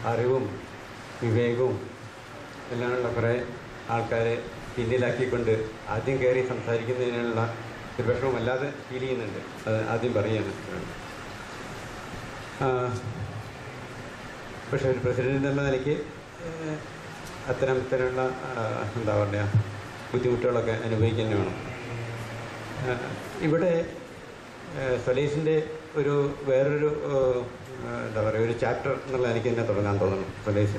അറിവും വിവേകവും എല്ലാമുള്ള കുറേ ആൾക്കാരെ പിന്നിലാക്കിക്കൊണ്ട് ആദ്യം കയറി സംസാരിക്കുന്നതിനുള്ള ഒരു വിഷമം വല്ലാതെ ഫീൽ ചെയ്യുന്നുണ്ട് അത് ആദ്യം പറയാണ് ആ, പക്ഷേ ഒരു പ്രസിഡന്റ് എന്നുള്ള നിലയ്ക്ക് ഏഹ്, അത്തരം ഇത്തരമുള്ള ആ, എന്താ പറയുക ബുദ്ധിമുട്ടുകളൊക്കെ അനുഭവിക്കാൻ വേണം ആ, ഇവിടെ ഏഹ്, സലീസിൻ്റെ ഒരു വേറൊരു ഏഹ്, എന്താ പറയുക ഒരു ചാപ്റ്റർ എന്നുള്ള എനിക്ക് തന്നെ തുടങ്ങാൻ തോന്നുന്നു സലീസ്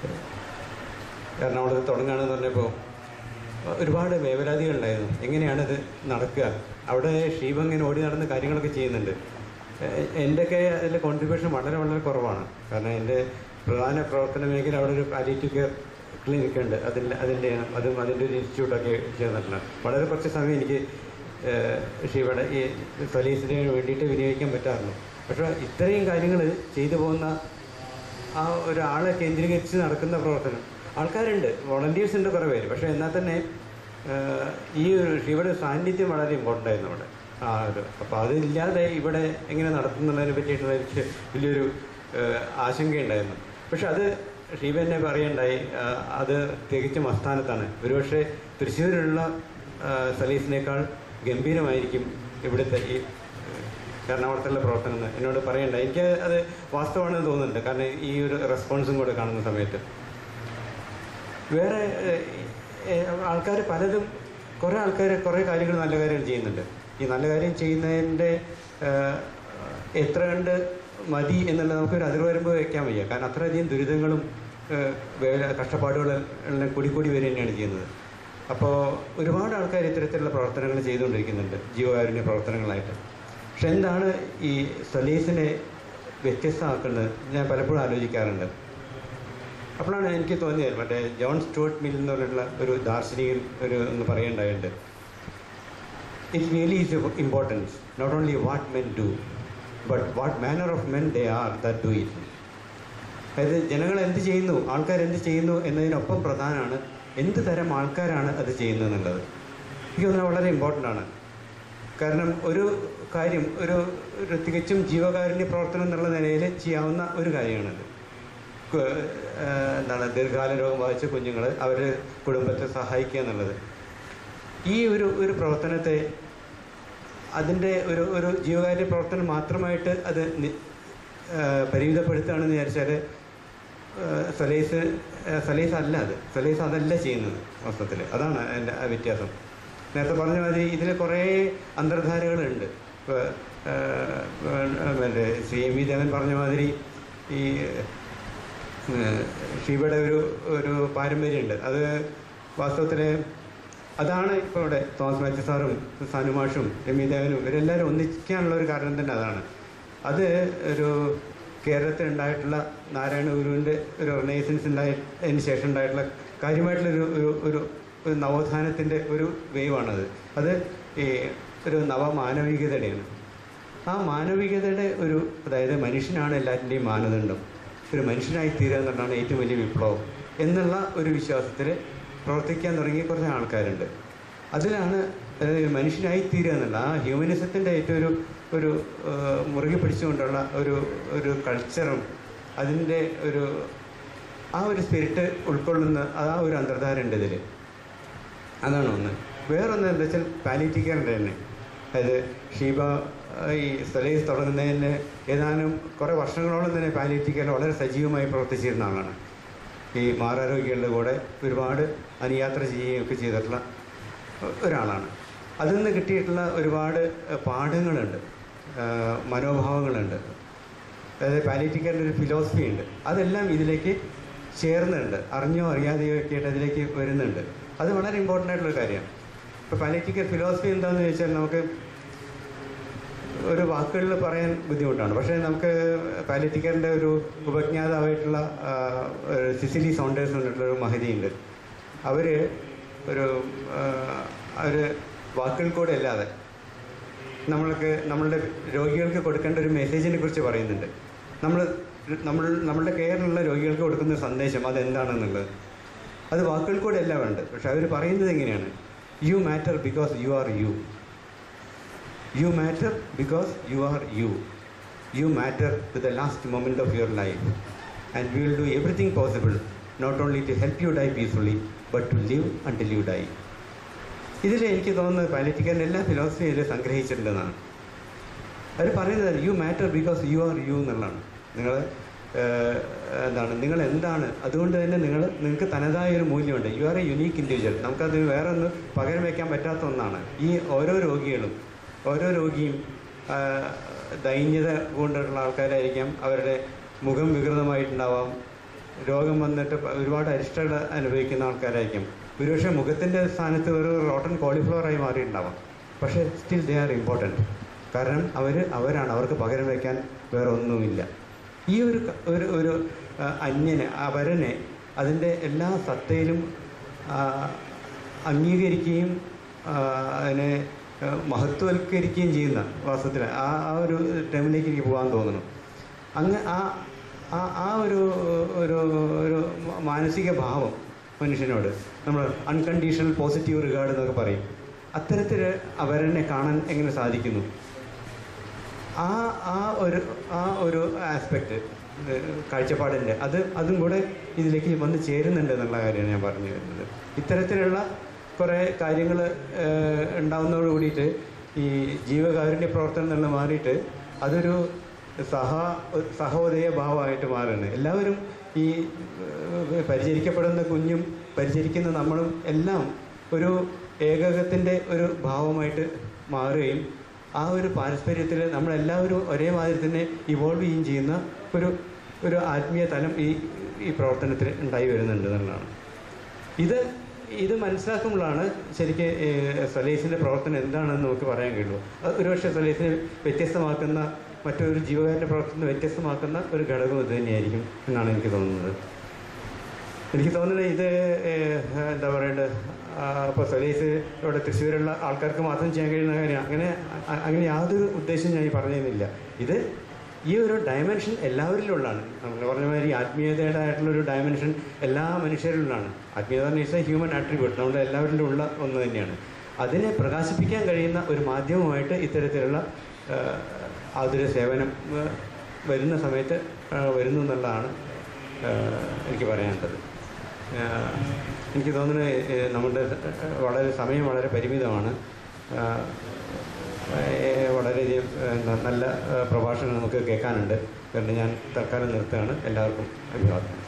എറണാകുളത്ത് തുടങ്ങുകയാണെന്ന് പറഞ്ഞപ്പോൾ ഒരുപാട് വേവലാതികളുണ്ടായിരുന്നു എങ്ങനെയാണിത് നടക്കുക അവിടെ ഷീബ ഇങ്ങനെ ഓടി നടന്ന് കാര്യങ്ങളൊക്കെ ചെയ്യുന്നുണ്ട് എ- എൻ്റെയൊക്കെ അതിൽ കോൺട്രിബ്യൂഷൻ വളരെ വളരെ കുറവാണ് കാരണം എൻ്റെ പ്രധാന പ്രവർത്തന മേഖല അവിടെ ഒരു പാലിയേറ്റീവ് കെയർ ക്ലിനിക്ക് ഉണ്ട് അതിൻ്റെ അതിൻ്റെ അതും അതിൻ്റെ ഒരു ഇൻസ്റ്റിറ്റ്യൂട്ടൊക്കെ ചേർന്നിട്ടുണ്ട് വളരെ കുറച്ച് സമയം എനിക്ക് ഏഹ്, ഷീബയുടെ ഈ സലീസിന് വേണ്ടിയിട്ട് വിനിയോഗിക്കാൻ പറ്റാറുള്ളൂ പക്ഷേ ഇത്രയും കാര്യങ്ങൾ ചെയ്തു പോകുന്ന ആ ഒരാളെ കേന്ദ്രീകരിച്ച് നടക്കുന്ന പ്രവർത്തനം ആൾക്കാരുണ്ട് വോളണ്ടിയേഴ്സ് ഉണ്ട് കുറേ പേര് പക്ഷേ എന്നാൽ തന്നെ ആഹ്, ഈ ഒരു ഇവിടെ സാന്നിധ്യം വളരെ ഇമ്പോർട്ടൻ്റ് ആയിരുന്നു അവിടെ ആ ഒരു അപ്പോൾ അതില്ലാതെ ഇവിടെ എങ്ങനെ നടത്തുന്നതിനെ പറ്റിയിട്ടുള്ള എനിക്ക് വലിയൊരു ആഹ്, ആശങ്കയുണ്ടായിരുന്നു പക്ഷെ അത് ഷീബ എന്നെ പറയണ്ടായി ആഹ്, അത് തികച്ചും അസ്ഥാനത്താണ് ഒരുപക്ഷെ തൃശ്ശൂരിലുള്ള ആഹ്, സലീസിനേക്കാൾ ഗംഭീരമായിരിക്കും ഇവിടുത്തെ ഈ എറണാകുളത്തുള്ള പ്രവർത്തനം എന്ന് എന്നോട് പറയണ്ട എനിക്ക് അത് വാസ്തവമാണെന്ന് തോന്നുന്നുണ്ട് കാരണം ഈ ഒരു റെസ്പോൺസും കൂടെ കാണുന്ന സമയത്ത് വേറെ ആൾക്കാർ പലതും കുറേ ആൾക്കാർ കുറേ കാര്യങ്ങൾ നല്ല കാര്യങ്ങൾ ചെയ്യുന്നുണ്ട് ഈ നല്ല കാര്യം ചെയ്യുന്നതിൻ്റെ ഏഹ്, എത്ര കണ്ട് മതി എന്നുള്ളത് നമുക്കൊരു അതിർവരമ്പ് വയ്ക്കാൻ വയ്യ കാരണം അത്രയധികം ദുരിതങ്ങളും ഏഹ്, വേല കഷ്ടപ്പാടുകളും എല്ലാം കൂടി കൂടി വരിക തന്നെയാണ് ചെയ്യുന്നത് അപ്പോൾ ഒരുപാട് ആൾക്കാർ ഇത്തരത്തിലുള്ള പ്രവർത്തനങ്ങൾ ചെയ്തുകൊണ്ടിരിക്കുന്നുണ്ട് ജീവകാരുണ്യ പ്രവർത്തനങ്ങളായിട്ട് പക്ഷെ എന്താണ് ഈ സലീസിനെ വ്യത്യസ്തമാക്കുന്നത് ഞാൻ പലപ്പോഴും ആലോചിക്കാറുണ്ട് അപ്പോഴാണ് എനിക്ക് തോന്നിയത് മറ്റേ ജോൺ സ്റ്റുവർട്ട് മിൽ എന്ന് പറഞ്ഞിട്ടുള്ള ഒരു ദാർശനികൻ ഒരു ഒന്ന് പറയേണ്ടതുണ്ട് it really is importance not only what men do but what manner of men they are that do it അതായത് ജനങ്ങൾ എന്ത് ചെയ്യുന്നു ആൾക്കാർ എന്ത് ചെയ്യുന്നു എന്നതിനൊപ്പം പ്രധാനമാണ് എന്ത് തരം ആൾക്കാരാണ് അത് ചെയ്യുന്നത് എന്നുള്ളത് എനിക്ക് തോന്നുന്നത് വളരെ ഇമ്പോർട്ടൻ്റ് ആണ് കാരണം ഒരു കാര്യം ഒരു ഒരു തികച്ചും ജീവകാരുണ്യ പ്രവർത്തനം എന്നുള്ള നിലയിൽ ചെയ്യാവുന്ന ഒരു കാര്യമാണത് കു- ഏഹ് എന്താണ് ദീർഘകാല രോഗം ബാധിച്ച കുഞ്ഞുങ്ങൾ അവർ കുടുംബത്തെ സഹായിക്കുക എന്നുള്ളത് ഈ ഒരു ഒരു പ്രവർത്തനത്തെ അതിൻ്റെ ഒരു ഒരു ജീവകാരുണ്യ പ്രവർത്തനം മാത്രമായിട്ട് അത് നി- ഏഹ് പരിമിതപ്പെടുത്തുകയാണെന്ന് വിചാരിച്ചാൽ ഏഹ് സലീസ് ഏഹ് സലീസ് അല്ല അത് സലീസ് അതല്ല ചെയ്യുന്നത് വാസ്തവത്തിൽ അതാണ് എൻ്റെ ആ വ്യത്യാസം നേരത്തെ പറഞ്ഞ മാതിരി ഇതിൽ കുറേ അന്തർധാരകളുണ്ട് ഇപ്പോൾ മറ്റേ സി എം വി ദേവൻ പറഞ്ഞ മാതിരി ഈ ഏഹ് ഷീബയുടെ ഒരു ഒരു പാരമ്പര്യമുണ്ട് അത് വാസ്തവത്തിൽ അതാണ് ഇപ്പോൾ ഇവിടെ തോമസ് മാത്യു സാറും സാനുമാഷും രമി ദേവനും ഇവരെല്ലാവരും ഒന്നിക്കാനുള്ള ഒരു കാരണം തന്നെ അതാണ് അത് ഒരു കേരളത്തിൽ ഉണ്ടായിട്ടുള്ള നാരായണ ഗുരുവിൻ്റെ ഒരു ഓർഗനൈസേഷൻസ് ഉണ്ടായതിന് ശേഷം ഉണ്ടായിട്ടുള്ള കാര്യമായിട്ടുള്ളൊരു ഒരു ഒരു ഒരു നവോത്ഥാനത്തിൻ്റെ ഒരു വേവാണത് അത് ഈ ഒരു നവമാനവികതയുടെയാണ് ആ മാനവികതയുടെ ഒരു അതായത് മനുഷ്യനാണ് എല്ലാറ്റിൻ്റെയും മാനദണ്ഡം ഒരു മനുഷ്യനായി തീരുക എന്നുള്ളതാണ് ഏറ്റവും വലിയ വിപ്ലവം എന്നുള്ള ഒരു വിശ്വാസത്തിൽ പ്രവർത്തിക്കാൻ തുടങ്ങിയ കുറച്ച് ആൾക്കാരുണ്ട് അതിലാണ് അതായത് മനുഷ്യനായി തീരുക എന്നുള്ള ആ ഹ്യൂമനിസത്തിൻ്റെ ഏറ്റവും ഒരു ഒരു ഏഹ്, മുറുകെ പിടിച്ചുകൊണ്ടുള്ള ഒരു ഒരു കൾച്ചറും അതിൻ്റെ ഒരു ആ ഒരു സ്പിരിറ്റ് ഉൾക്കൊള്ളുന്ന ആ ഒരു അന്തർധാര ഉണ്ട് ഇതിൽ അതാണ് ഒന്ന് വേറൊന്ന് എന്താ വെച്ചാൽ പാലിറ്റിക്കാറിൻ്റെ തന്നെ അതായത് ഷീബ ആ, ഈ സലീസ് തുടങ്ങുന്നതിന് ഏതാനും കുറേ വർഷങ്ങളോളം തന്നെ പാലിറ്റിക്കൽ വളരെ സജീവമായി പ്രവർത്തിച്ചിരുന്ന ആളാണ് ഈ മാറാരോഗ്യങ്ങളുടെ കൂടെ ഒരുപാട് അനുയാത്ര ചെയ്യുകയൊക്കെ ചെയ്തിട്ടുള്ള ഒരാളാണ് അതിൽ നിന്ന് കിട്ടിയിട്ടുള്ള ഒരുപാട് ഏഹ്, പാഠങ്ങളുണ്ട് ഏഹ്, മനോഭാവങ്ങളുണ്ട് അതായത് പാലിറ്റിക്കലിൻ്റെ ഒരു ഫിലോസഫി ഉണ്ട് അതെല്ലാം ഇതിലേക്ക് ചേർന്നുണ്ട് അറിഞ്ഞോ അറിയാതെയോ ഒക്കെ ആയിട്ട് അതിലേക്ക് വരുന്നുണ്ട് അത് വളരെ ഇമ്പോർട്ടൻ്റ് ആയിട്ടുള്ള കാര്യമാണ് ഇപ്പോൾ പാലിറ്റിക്കൽ ഫിലോസഫി എന്താണെന്ന് ചോദിച്ചാൽ നമുക്ക് ഒരു വാക്കുകളിൽ പറയാൻ ബുദ്ധിമുട്ടാണ് പക്ഷേ നമുക്ക് പാലിറ്റിക്കലിൻ്റെ ഒരു ഉപജ്ഞാതാവായിട്ടുള്ള ആ, ഒരു സിസിലി സൗണ്ടേഴ്സ് എന്ന് പറഞ്ഞിട്ടുള്ള ഒരു മഹതിയുണ്ട് അവർ ഒരു അവർ വാക്കുകൾ കൂടെ അല്ലാതെ നമ്മൾക്ക് നമ്മളുടെ രോഗികൾക്ക് കൊടുക്കേണ്ട ഒരു മെസ്സേജിനെ കുറിച്ച് പറയുന്നുണ്ട് നമ്മൾ നമ്മൾ നമ്മളുടെ കെയറിലുള്ള രോഗികൾക്ക് കൊടുക്കുന്ന സന്ദേശം അതെന്താണെന്നുള്ളത് അത് വാക്കുകൾ കൂടെ അല്ല വേണ്ടത് പക്ഷെ അവർ പറയുന്നത് എങ്ങനെയാണ് you matter because you are you you matter because you are you you matter to the last moment of your life and we will do everything possible not only to help you die peacefully but to live until you die ഇതിൽ എനിക്ക് തോന്നുന്നത് പാലറ്റിക്കാരൻ്റെ എല്ലാ ഫിലോസഫിയും ഇതിൽ സംഗ്രഹിച്ചിട്ടുണ്ടെന്നാണ് അവർ പറയുന്നത് you matter because you are you എന്നുള്ളതാണ് നിങ്ങൾ എന്താണ് നിങ്ങൾ എന്താണ് അതുകൊണ്ട് തന്നെ നിങ്ങൾ നിങ്ങൾക്ക് തനതായ ഒരു മൂല്യമുണ്ട് you are a unique individual നമുക്കത് വേറെ ഒന്ന് പകരം വയ്ക്കാൻ പറ്റാത്ത ഒന്നാണ് ഈ ഓരോ രോഗികളും ഓരോ രോഗിയും ആ, ദൈന്യത കൊണ്ടുള്ള ആൾക്കാരായിരിക്കാം അവരുടെ മുഖം വികൃതമായിട്ടുണ്ടാവാം രോഗം വന്നിട്ട് പ- ഒരുപാട് അരിഷ്ടകൾ അനുഭവിക്കുന്ന ആൾക്കാരായിരിക്കും ഒരുപക്ഷെ മുഖത്തിൻ്റെ സ്ഥാനത്ത് ഒരു റോട്ടൺ കോളിഫ്ലവറായി മാറിയിട്ടുണ്ടാവാം പക്ഷേ സ്റ്റിൽ ദേ ആർ ഇമ്പോർട്ടൻറ്റ് കാരണം അവർ അവരാണ് അവർക്ക് പകരം വയ്ക്കാൻ വേറെ ഒന്നുമില്ല ഈ ഒരു ക- ഒരു ഒരു ആ, അന്യനെ അവരനെ അതിൻ്റെ എല്ലാ സത്തയിലും ആ, അംഗീകരിക്കുകയും ആ, അതിനെ ആ, മഹത്വവൽക്കരിക്കുകയും ചെയ്യുന്ന വാസ്തവത്തിൽ ആ ആ ഒരു ടൈമിലേക്ക് എനിക്ക് പോകാൻ തോന്നുന്നു അങ്ങ് ആ ആ ആ ഒരു ഒരു ഒരു മാനസിക ഭാവം മനുഷ്യനോട് നമ്മൾ അൺകണ്ടീഷണൽ പോസിറ്റീവ് റിഗാർഡ് എന്നൊക്കെ പറയും അത്തരത്തിൽ അവരെന്നെ കാണാൻ എങ്ങനെ സാധിക്കുന്നു ആ ആ ഒരു ആ ഒരു ആസ്പെക്റ്റ് കാഴ്ചപ്പാടിൻ്റെ അത് അതും കൂടെ ഇതിലേക്ക് വന്ന് ചേരുന്നുണ്ട് എന്നുള്ള കാര്യമാണ് ഞാൻ പറഞ്ഞു വരുന്നത് ഇത്തരത്തിലുള്ള കുറേ കാര്യങ്ങൾ ഉണ്ടാവുന്നതോട് കൂടിയിട്ട് ഈ ജീവകാരുണ്യ പ്രവർത്തനം എന്നുള്ള മാറിയിട്ട് അതൊരു സഹ സഹോദയ ഭാവമായിട്ട് മാറുകയാണ് എല്ലാവരും ഈ ഏഹ്, പരിചരിക്കപ്പെടുന്ന കുഞ്ഞും പരിചരിക്കുന്ന നമ്മളും എല്ലാം ഒരു ഏകകത്തിൻ്റെ ഒരു ഭാവമായിട്ട് മാറുകയും ആ ഒരു പാരസ്പര്യത്തിൽ നമ്മളെല്ലാവരും ഒരേമാതിരി തന്നെ ഇവോൾവ് ചെയ്യുകയും ചെയ്യുന്ന ഒരു ഒരു ആത്മീയ തലം ഈ ഈ പ്രവർത്തനത്തിൽ ഉണ്ടായി വരുന്നുണ്ട് എന്നുള്ളതാണ് ഇത് ഇത് മനസ്സിലാക്കുമ്പോഴാണ് ശരിക്ക് സലീസിൻ്റെ പ്രവർത്തനം എന്താണെന്ന് നമുക്ക് പറയാൻ കഴിയുള്ളൂ അത് ഒരുപക്ഷെ സലീസിനെ വ്യത്യസ്തമാക്കുന്ന മറ്റൊരു ജീവകാരുടെ പ്രവർത്തനം വ്യത്യസ്തമാക്കുന്ന ഒരു ഘടകം ഇത് തന്നെയായിരിക്കും എന്നാണ് എനിക്ക് തോന്നുന്നത് എനിക്ക് തോന്നുന്നത് ഇത് ഏഹ്, എന്താ പറയേണ്ടത് ഇപ്പോൾ സലീസ് ഇവിടെ തൃശ്ശൂരുള്ള ആൾക്കാർക്ക് മാത്രം ചെയ്യാൻ കഴിയുന്ന കാര്യം അങ്ങനെ അ- അങ്ങനെ യാതൊരു ഉദ്ദേശം ഞാൻ ഈ പറഞ്ഞിരുന്നില്ല ഇത് ഈ ഒരു ഡയമെൻഷൻ എല്ലാവരിലുള്ളതാണ് നമ്മൾ പറഞ്ഞ മാതിരി ആത്മീയതയുടെ ആയിട്ടുള്ള ഒരു ഡയമെൻഷൻ എല്ലാ മനുഷ്യരിലുള്ളതാണ് ആത്മീയത എന്ന് വെച്ചാൽ ഹ്യൂമൻ ആട്രിബ്യൂട്ട് നമ്മുടെ എല്ലാവരിലും ഉള്ള ഒന്ന് തന്നെയാണ് അതിനെ പ്രകാശിപ്പിക്കാൻ കഴിയുന്ന ഒരു മാധ്യമമായിട്ട് ഇത്തരത്തിലുള്ള ഏഹ്, ആതുര സേവനം ഏഹ്, വരുന്ന സമയത്ത് ഏഹ്, വരുന്നു എന്നുള്ളതാണ് ഏഹ്, എനിക്ക് പറയാനുള്ളത് ഏഹ്, എനിക്ക് തോന്നുന്നത് ഏഹ്, നമ്മുടെ ഏഹ്, വളരെ സമയം വളരെ പരിമിതമാണ് ഏഹ്, ഏഹ്, വളരെയധികം ഏഹ്, ന- നല്ല ഏഹ്, പ്രഭാഷണം നമുക്ക് കേൾക്കാനുണ്ട് അതുകൊണ്ട് ഞാൻ തൽക്കാലം നിർത്തുകയാണ് എല്ലാവർക്കും അഭിവാദം